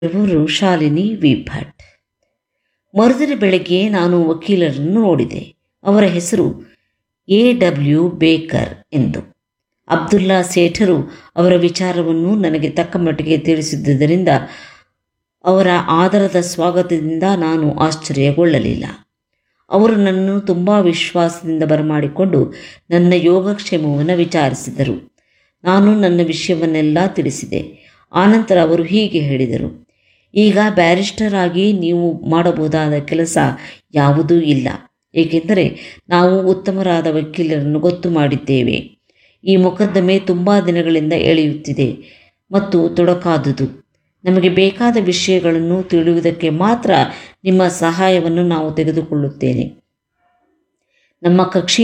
ಇವರು ಶಾಲಿನಿ ವಿ ಭಟ್ ಮರುದಿನ ಬೆಳಗ್ಗೆ ನಾನು ವಕೀಲರನ್ನು ನೋಡಿದೆ ಅವರ ಹೆಸರು ಎ ಡಬ್ಲ್ಯೂ ಬೇಕರ್ ಎಂದು ಅಬ್ದುಲ್ಲಾ ಸೇಠರು ಅವರ ವಿಚಾರವನ್ನು ನನಗೆ ತಕ್ಕ ಮಟ್ಟಿಗೆ ತಿಳಿಸಿದ್ದರಿಂದ ಅವರ ಆದರದ ಸ್ವಾಗತದಿಂದ ನಾನು ಆಶ್ಚರ್ಯಗೊಳ್ಳಲಿಲ್ಲ ಅವರು ನನ್ನನ್ನು ತುಂಬ ವಿಶ್ವಾಸದಿಂದ ಬರಮಾಡಿಕೊಂಡು ನನ್ನ ಯೋಗಕ್ಷೇಮವನ್ನು ವಿಚಾರಿಸಿದರು ನಾನು ನನ್ನ ವಿಷಯವನ್ನೆಲ್ಲ ತಿಳಿಸಿದೆ ಆನಂತರ ಅವರು ಹೀಗೆ ಹೇಳಿದರು ಈಗ ಬ್ಯಾರಿಸ್ಟರ್ ಆಗಿ ನೀವು ಮಾಡಬಹುದಾದ ಕೆಲಸ ಯಾವುದೂ ಇಲ್ಲ ಏಕೆಂದರೆ ನಾವು ಉತ್ತಮರಾದ ವಕೀಲರನ್ನು ಗೊತ್ತು ಮಾಡಿದ್ದೇವೆ ಈ ಮೊಕದ್ದಮೆ ತುಂಬ ದಿನಗಳಿಂದ ಎಳೆಯುತ್ತಿದೆ ಮತ್ತು ತೊಡಕಾದುದು ನಮಗೆ ಬೇಕಾದ ವಿಷಯಗಳನ್ನು ತಿಳಿಯುವುದಕ್ಕೆ ಮಾತ್ರ ನಿಮ್ಮ ಸಹಾಯವನ್ನು ನಾವು ತೆಗೆದುಕೊಳ್ಳುತ್ತೇನೆ ನಮ್ಮ ಕಕ್ಷಿ